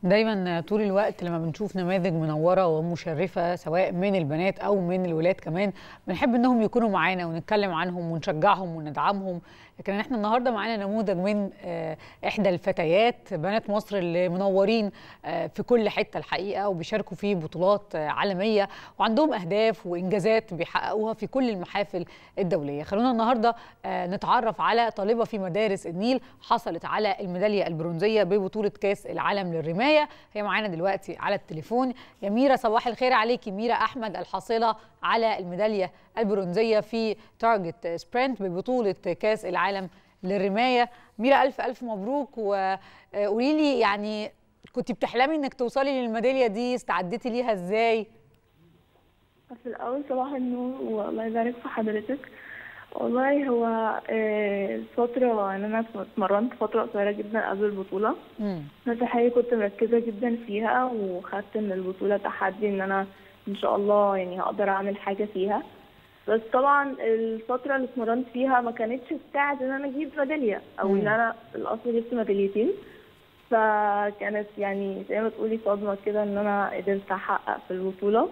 دايما طول الوقت لما بنشوف نماذج منوره ومشرفه سواء من البنات او من الولاد كمان بنحب انهم يكونوا معانا ونتكلم عنهم ونشجعهم وندعمهم لكن احنا النهارده معانا نموذج من احدى الفتيات بنات مصر اللي منورين في كل حته الحقيقه وبيشاركوا في بطولات عالميه وعندهم اهداف وانجازات بيحققوها في كل المحافل الدوليه خلونا النهارده نتعرف على طالبه في مدارس النيل حصلت على الميداليه البرونزيه ببطوله كاس العالم للرمايه هي معانا دلوقتي على التليفون يا ميرا صباح الخير عليكي ميرا احمد الحاصله على الميداليه البرونزيه في تارجت سبرنت ببطوله كاس العالم للرمايه ميرا الف الف مبروك وقولي لي يعني كنت بتحلمي انك توصلي للميداليه دي استعدتي ليها ازاي في الاول صباح النور والله يبارك في حضرتك والله هو الفترة ان انا اتمرنت فترة قصيرة جدا قبل البطولة بس الحقيقة كنت مركزة جدا فيها وخدت من البطولة تحدي ان انا ان شاء الله يعني هقدر اعمل حاجة فيها بس طبعا الفترة اللي اتمرنت فيها ما كانتش تساعد ان انا اجيب ميدالية او ان انا في الاصل جبت ميداليتين فكانت يعني زي ما تقولي صدمة كده ان انا قدرت احقق في البطولة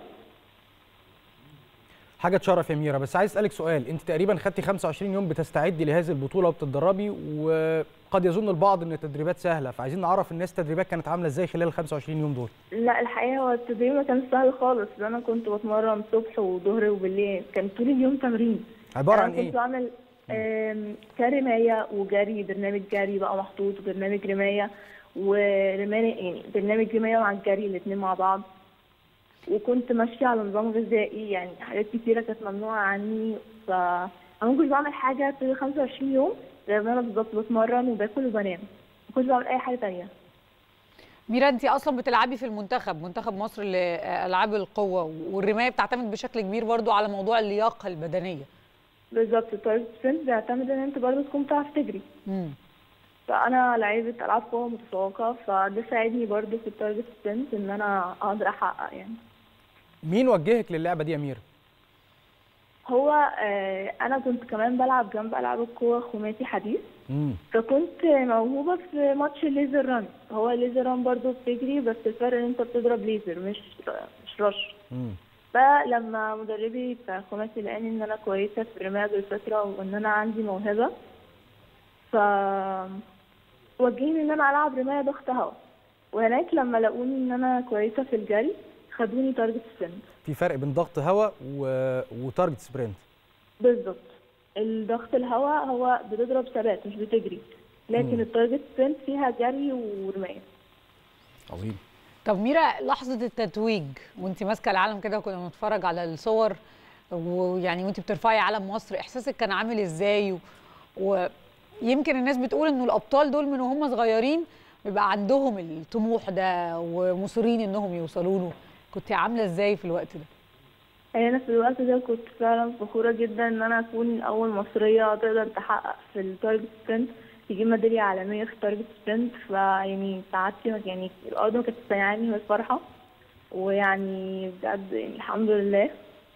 حاجه تشرف يا ميرا بس عايز اسالك سؤال انت تقريبا خدتي 25 يوم بتستعدي لهذه البطوله وبتتدربي وقد يظن البعض ان التدريبات سهله فعايزين نعرف الناس التدريبات كانت عامله ازاي خلال ال 25 يوم دول لا الحقيقه هو التدريب ما كانش سهل خالص انا كنت بتمرن صبح وظهر وبالليل كان طول اليوم تمرين عباره عن كنت ايه كنت بعمل كرمايه وجري برنامج جري بقى محطوط وبرنامج رمايه ورمايه يعني برنامج رمايه مع الجري الاثنين مع بعض وكنت ماشيه على نظام غذائي يعني حاجات كتيره كانت ممنوعه عني ف انا ما كنتش بعمل حاجه طول 25 يوم غير ان انا بالظبط بتمرن وباكل وبنام ما كنتش بعمل اي حاجه تانية ميرا انت اصلا بتلعبي في المنتخب منتخب مصر لالعاب القوه والرمايه بتعتمد بشكل كبير برضو على موضوع اللياقه البدنيه بالظبط التارجت سبرنت بيعتمد ان انت برضه تكون بتعرف تجري امم فانا لعيبه العاب قوه متفوقه فده ساعدني برضه في التارجت سبرنت ان انا اقدر احقق يعني مين وجهك للعبه دي يا ميرا هو آه انا كنت كمان بلعب جنب العاب القوه خماسي حديث امم فكنت موهوبه في ماتش الليزر ران هو الليزر ران برضه بتجري بس الفرق ان انت بتضرب ليزر مش مش رش امم فلما مدربي بتاع الخماسي لقاني ان انا كويسه في الرمايه بالفطره وان انا عندي موهبه ف وجهني ان انا العب رمايه ضغط هواء وهناك لما لقوني ان انا كويسه في الجري خدوني تارجت سبرنت في فرق بين ضغط هواء و... وتارجت سبرنت بالظبط الضغط الهواء هو بتضرب ثبات مش بتجري لكن مم. التارجت سبرنت فيها جري ورمايه عظيم طب ميرا لحظه التتويج وانت ماسكه العلم كده وكنا بنتفرج على الصور ويعني وانت بترفعي علم مصر احساسك كان عامل ازاي و... ويمكن الناس بتقول انه الابطال دول من وهم صغيرين بيبقى عندهم الطموح ده ومصرين انهم يوصلوا له كنت عامله ازاي في الوقت ده انا في الوقت ده كنت فعلا فخوره جدا ان انا اكون اول مصريه تقدر تحقق في التارجت سبرنت تجيب ميداليه عالميه في التارجت سبرنت فيعني سعادتي يعني الارض ما كانتش سايعاني من الفرحه ويعني بجد يعني الحمد لله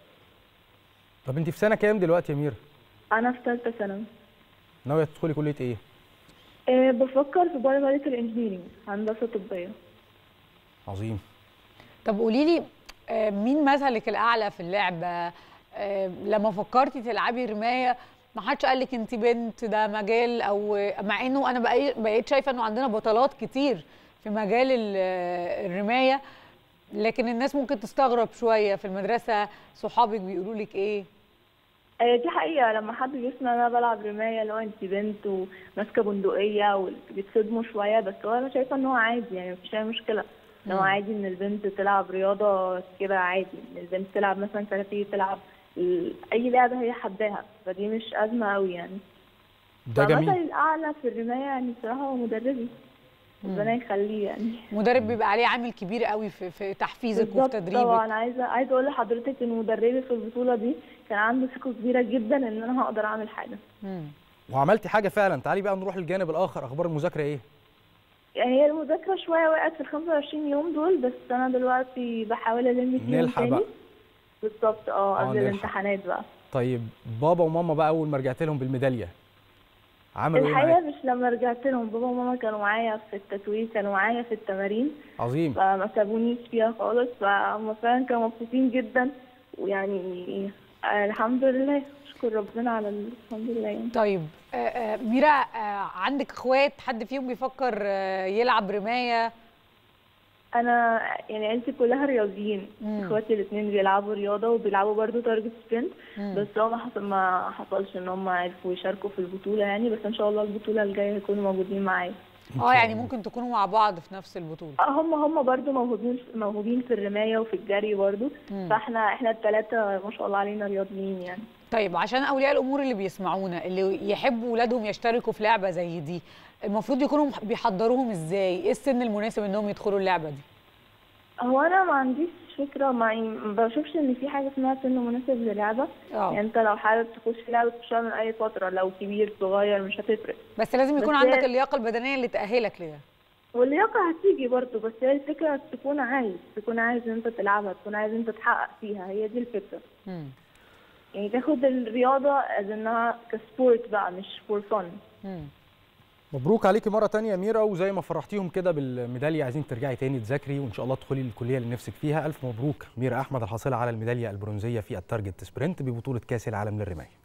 طب انت في سنه كام دلوقتي يا ميرا انا في ثالثه ثانوي ناويه تدخلي كليه ايه أه بفكر في بايوميديكال انجينيرنج هندسه طبيه عظيم طب قولي لي مين مثلك الاعلى في اللعبه لما فكرتي تلعبي رمايه ما حدش قال لك انت بنت ده مجال او مع انه انا بقيت شايفه انه عندنا بطلات كتير في مجال الرمايه لكن الناس ممكن تستغرب شويه في المدرسه صحابك بيقولوا لك ايه دي حقيقة لما حد بيسمع انا بلعب رماية اللي هو انت بنت وماسكة بندقية وبيتصدموا شوية بس هو انا شايفة ان هو عادي يعني مفيش اي مشكلة ان هو عادي ان البنت تلعب رياضة كده عادي ان البنت تلعب مثلا كاراتيه تلعب اي لعبة هي حباها فدي مش ازمة قوي يعني ده جميل فمثلي الاعلى في الرماية يعني بصراحة هو مدربي ربنا يخليه يعني مدرب بيبقى عليه عامل كبير قوي في, في تحفيزك وفي تدريبك طبعا عايزه عايزه اقول لحضرتك ان مدربي في البطوله دي كان عنده ثقه كبيره جدا ان انا هقدر اعمل حاجه مم. وعملتي حاجه فعلا تعالي بقى نروح للجانب الاخر اخبار المذاكره ايه يعني هي المذاكره شويه وقعت في ال 25 يوم دول بس انا دلوقتي بحاول الم فيهم نلحق تاني بقى بالظبط اه آه، قبل نلحق. الامتحانات بقى طيب بابا وماما بقى اول ما رجعت لهم بالميداليه عملوا ايه الحقيقه معاك؟ مش لما رجعت لهم بابا وماما كانوا معايا في التتويج كانوا معايا في التمارين عظيم فما سابونيش فيها خالص فهم فعلا كانوا مبسوطين جدا ويعني آه، الحمد لله اشكر ربنا على ال- الحمد لله يعني طيب آه، آه، ميرا آه، عندك اخوات حد فيهم بيفكر آه، يلعب رمايه انا يعني عيلتي كلها رياضيين مم. اخواتي الاثنين بيلعبوا رياضه وبيلعبوا برضو تارجت سبرنت مم. بس هو ما حصل ما حصلش ان هم عرفوا يشاركوا في البطوله يعني بس ان شاء الله البطوله الجايه هيكونوا موجودين معايا إن اه شاء يعني الله. ممكن تكونوا مع بعض في نفس البطوله اه هم هم برضو موهوبين موهوبين في الرمايه وفي الجري برضو مم. فاحنا احنا الثلاثه ما شاء الله علينا رياضيين يعني طيب عشان اولياء الامور اللي بيسمعونا اللي يحبوا ولادهم يشتركوا في لعبه زي دي المفروض يكونوا مح- بيحضروهم ازاي ايه السن المناسب انهم يدخلوا اللعبه دي هو انا ما عنديش فكره ما ما بشوفش ان في حاجه اسمها سن مناسب للعبه يعني اه انت لو حابب تخش لعبه تخشها من اي فتره لو كبير صغير مش هتفرق بس لازم يكون بس عندك هي- اللياقه البدنيه اللي تاهلك لده واللياقه هتيجي برضه بس هي الفكره تكون عايز تكون عايز ان انت تلعبها تكون عايز انت تحقق فيها هي دي الفكره مم. يعني تاخد الرياضه از انها كسبورت بقى مش فور فن مم. مبروك عليكي مره تانية يا ميرا وزي ما فرحتيهم كده بالميداليه عايزين ترجعي تاني تذاكري وان شاء الله تدخلي الكليه اللي نفسك فيها الف مبروك ميرا احمد الحاصله على الميداليه البرونزيه في التارجت سبرنت ببطوله كاس العالم للرمايه